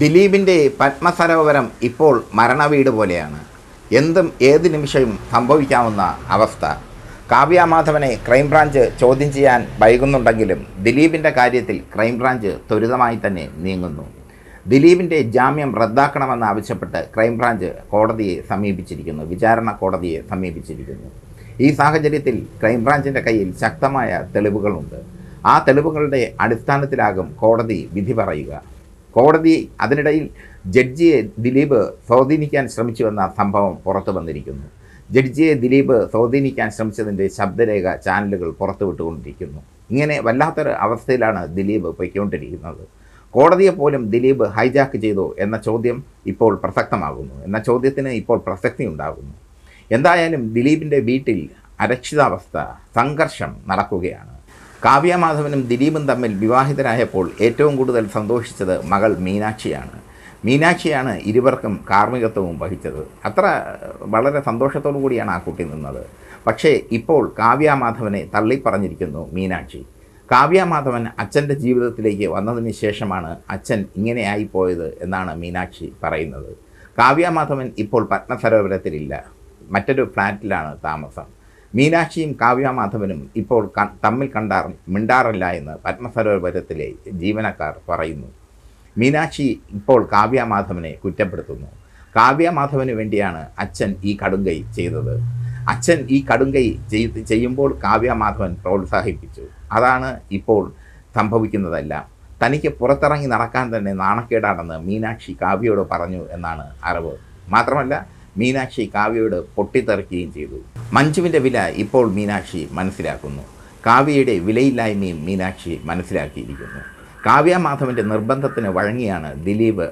ദിലീപിൻ്റെ പത്മസരോവരം ഇപ്പോൾ മരണവീട് പോലെയാണ് എന്തും ഏത് നിമിഷവും സംഭവിക്കാവുന്ന അവസ്ഥ കാവ്യമാധവനെ ക്രൈംബ്രാഞ്ച് ചോദ്യം ചെയ്യാൻ വൈകുന്നുണ്ടെങ്കിലും ദിലീപിൻ്റെ കാര്യത്തിൽ ക്രൈംബ്രാഞ്ച് ത്വരിതമായി തന്നെ നീങ്ങുന്നു ദിലീപിൻ്റെ ജാമ്യം റദ്ദാക്കണമെന്നാവശ്യപ്പെട്ട് ക്രൈംബ്രാഞ്ച് കോടതിയെ സമീപിച്ചിരിക്കുന്നു വിചാരണ കോടതിയെ സമീപിച്ചിരിക്കുന്നു ഈ സാഹചര്യത്തിൽ ക്രൈംബ്രാഞ്ചിൻ്റെ കയ്യിൽ ശക്തമായ തെളിവുകളുണ്ട് ആ തെളിവുകളുടെ അടിസ്ഥാനത്തിലാകും കോടതി വിധി പറയുക കോടതി അതിനിടയിൽ ജഡ്ജിയെ ദിലീപ് സ്വാധീനിക്കാൻ ശ്രമിച്ചുവെന്ന സംഭവം പുറത്തു വന്നിരിക്കുന്നു ജഡ്ജിയെ ദിലീപ് സ്വാധീനിക്കാൻ ശ്രമിച്ചതിൻ്റെ ശബ്ദരേഖ ചാനലുകൾ പുറത്തുവിട്ടുകൊണ്ടിരിക്കുന്നു ഇങ്ങനെ വല്ലാത്തൊരു അവസ്ഥയിലാണ് ദിലീപ് പൊയ്ക്കൊണ്ടിരിക്കുന്നത് കോടതിയെ പോലും ദിലീപ് ഹൈജാക്ക് ചെയ്തു എന്ന ചോദ്യം ഇപ്പോൾ പ്രസക്തമാകുന്നു എന്ന ചോദ്യത്തിന് ഇപ്പോൾ പ്രസക്തി ഉണ്ടാകുന്നു എന്തായാലും ദിലീപിൻ്റെ വീട്ടിൽ അരക്ഷിതാവസ്ഥ സംഘർഷം നടക്കുകയാണ് കാവ്യമാധവനും ദിലീപും തമ്മിൽ വിവാഹിതരായപ്പോൾ ഏറ്റവും കൂടുതൽ സന്തോഷിച്ചത് മകൾ മീനാക്ഷിയാണ് മീനാക്ഷിയാണ് ഇരുവർക്കും കാർമ്മികത്വവും വഹിച്ചത് അത്ര വളരെ സന്തോഷത്തോടു കൂടിയാണ് ആ കുട്ടി നിന്നത് പക്ഷേ ഇപ്പോൾ കാവ്യമാധവനെ തള്ളിപ്പറഞ്ഞിരിക്കുന്നു മീനാക്ഷി കാവ്യമാധവൻ അച്ഛൻ്റെ ജീവിതത്തിലേക്ക് വന്നതിന് ശേഷമാണ് അച്ഛൻ ഇങ്ങനെയായിപ്പോയത് എന്നാണ് മീനാക്ഷി പറയുന്നത് കാവ്യമാധവൻ ഇപ്പോൾ പത്മസരോവരത്തിലില്ല മറ്റൊരു ഫ്ലാറ്റിലാണ് താമസം മീനാക്ഷിയും കാവ്യമാധവനും ഇപ്പോൾ ക- തമ്മിൽ കണ്ടാർ മിണ്ടാറില്ല എന്ന് പത്മസരോവരത്തിലെ ജീവനക്കാർ പറയുന്നു മീനാക്ഷി ഇപ്പോൾ കാവ്യമാധവനെ കുറ്റപ്പെടുത്തുന്നു കാവ്യമാധവന് വേണ്ടിയാണ് അച്ഛൻ ഈ കടുങ്കൈ ചെയ്തത് അച്ഛൻ ഈ കടുങ്കൈ ചെയ്ത് ചെയ്യുമ്പോൾ കാവ്യമാധവൻ പ്രോത്സാഹിപ്പിച്ചു അതാണ് ഇപ്പോൾ സംഭവിക്കുന്നതെല്ലാം തനിക്ക് പുറത്തിറങ്ങി നടക്കാൻ തന്നെ നാണക്കേടാണെന്ന് മീനാക്ഷി കാവ്യയോട് പറഞ്ഞു എന്നാണ് അറിവ് മാത്രമല്ല മീനാക്ഷി കാവ്യയോട് പൊട്ടിത്തെറിക്കുകയും ചെയ്തു മഞ്ജുവിൻ്റെ വില ഇപ്പോൾ മീനാക്ഷി മനസ്സിലാക്കുന്നു കാവ്യയുടെ വിലയില്ലായ്മയും മീനാക്ഷി മനസ്സിലാക്കിയിരിക്കുന്നു കാവ്യ മാധവൻ്റെ നിർബന്ധത്തിന് വഴങ്ങിയാണ് ദിലീപ്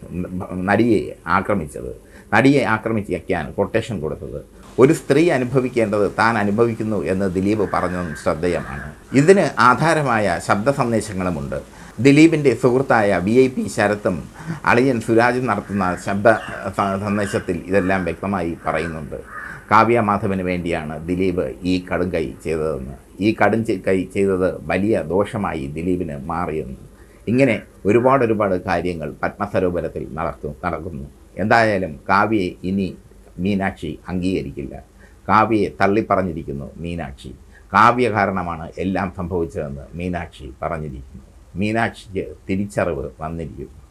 നടിയെ ആക്രമിച്ചത് നടിയെ ആക്രമിക്കാൻ കൊട്ടേഷൻ കൊടുത്തത് ഒരു സ്ത്രീ അനുഭവിക്കേണ്ടത് താൻ അനുഭവിക്കുന്നു എന്ന് ദിലീപ് പറഞ്ഞതും ശ്രദ്ധേയമാണ് ഇതിന് ആധാരമായ ശബ്ദ സന്ദേശങ്ങളുമുണ്ട് ദിലീപിൻ്റെ സുഹൃത്തായ വി ഐ പി ശരത്തും അളിയൻ സുരാജും നടത്തുന്ന ശബ്ദ സ- സന്ദേശത്തിൽ ഇതെല്ലാം വ്യക്തമായി പറയുന്നുണ്ട് കാവ്യ മാധവന് വേണ്ടിയാണ് ദിലീപ് ഈ കടുങ്കൈ ചെയ്തതെന്ന് ഈ കടും ചെ- കൈ ചെയ്തത് വലിയ ദോഷമായി ദിലീപിന് മാറിയെന്ന് ഇങ്ങനെ ഒരുപാട് ഒരുപാട് കാര്യങ്ങൾ പത്മസരോവരത്തിൽ നടക്കും നടക്കുന്നു എന്തായാലും കാവ്യയെ ഇനി മീനാക്ഷി അംഗീകരിക്കില്ല കാവ്യയെ തള്ളിപ്പറഞ്ഞിരിക്കുന്നു മീനാക്ഷി കാവ്യ കാരണമാണ് എല്ലാം സംഭവിച്ചതെന്ന് മീനാക്ഷി പറഞ്ഞിരിക്കുന്നു മീനാക്ഷിക്ക് തിരിച്ചറിവ് വന്നിരിക്കുന്നു